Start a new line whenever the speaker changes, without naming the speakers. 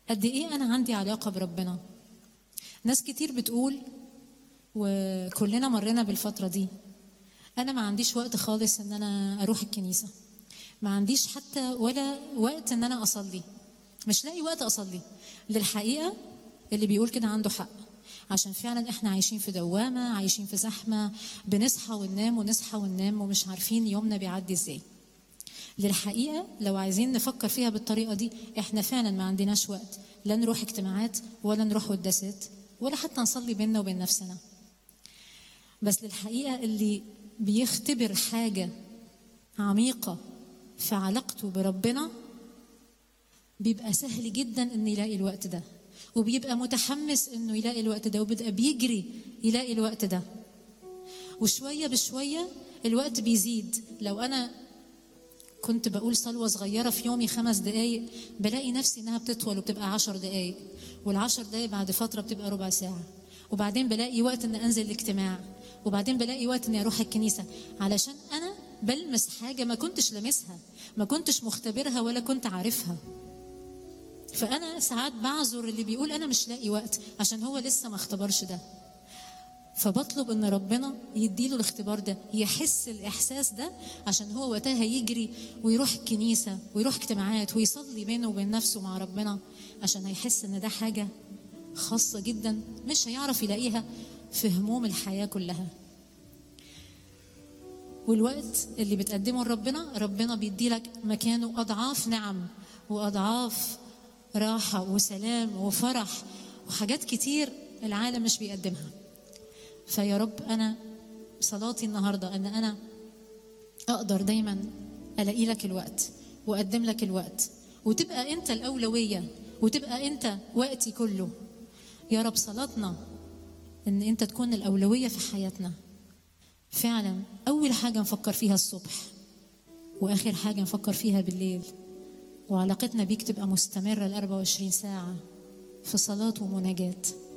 قد ايه انا عندي علاقه بربنا ناس كتير بتقول وكلنا مرينا بالفتره دي انا ما عنديش وقت خالص ان انا اروح الكنيسه ما عنديش حتى ولا وقت ان انا اصلي مش لاقي وقت اصلي للحقيقه اللي بيقول كده عنده حق عشان فعلا احنا عايشين في دوامه عايشين في زحمه بنصحى وننام ونصحى وننام ومش عارفين يومنا بيعدي ازاي للحقيقه لو عايزين نفكر فيها بالطريقه دي احنا فعلا ما عندناش وقت لا نروح اجتماعات ولا نروح قداسات ولا حتى نصلي بيننا وبين نفسنا بس للحقيقه اللي بيختبر حاجه عميقه في علاقته بربنا بيبقى سهل جدا انه يلاقي الوقت ده وبيبقى متحمس انه يلاقي الوقت ده وبيبقى بيجري يلاقي الوقت ده وشويه بشويه الوقت بيزيد لو انا كنت بقول صلوة صغيرة في يومي خمس دقايق بلاقي نفسي إنها بتطول وبتبقى عشر دقايق والعشر دقايق بعد فترة بتبقى ربع ساعة وبعدين بلاقي وقت إن أنزل الاجتماع وبعدين بلاقي وقت إني أروح الكنيسة علشان أنا بلمس حاجة ما كنتش لامسها ما كنتش مختبرها ولا كنت عارفها فأنا ساعات بعذر اللي بيقول أنا مش لاقي وقت عشان هو لسه ما اختبرش ده فبطلب ان ربنا يديله الاختبار ده يحس الاحساس ده عشان هو وقتها يجري ويروح الكنيسه ويروح اجتماعات ويصلي بينه وبين نفسه مع ربنا عشان هيحس ان ده حاجه خاصه جدا مش هيعرف يلاقيها في هموم الحياه كلها والوقت اللي بتقدمه لربنا ربنا بيدي لك مكانه اضعاف نعم واضعاف راحه وسلام وفرح وحاجات كتير العالم مش بيقدمها فيا رب انا صلاتي النهارده ان انا اقدر دايما الاقي لك الوقت واقدم لك الوقت وتبقى انت الاولويه وتبقى انت وقتي كله يا رب صلاتنا ان انت تكون الاولويه في حياتنا فعلا اول حاجه نفكر فيها الصبح واخر حاجه نفكر فيها بالليل وعلاقتنا بيك تبقى مستمره ال 24 ساعه في صلاه ومناجاه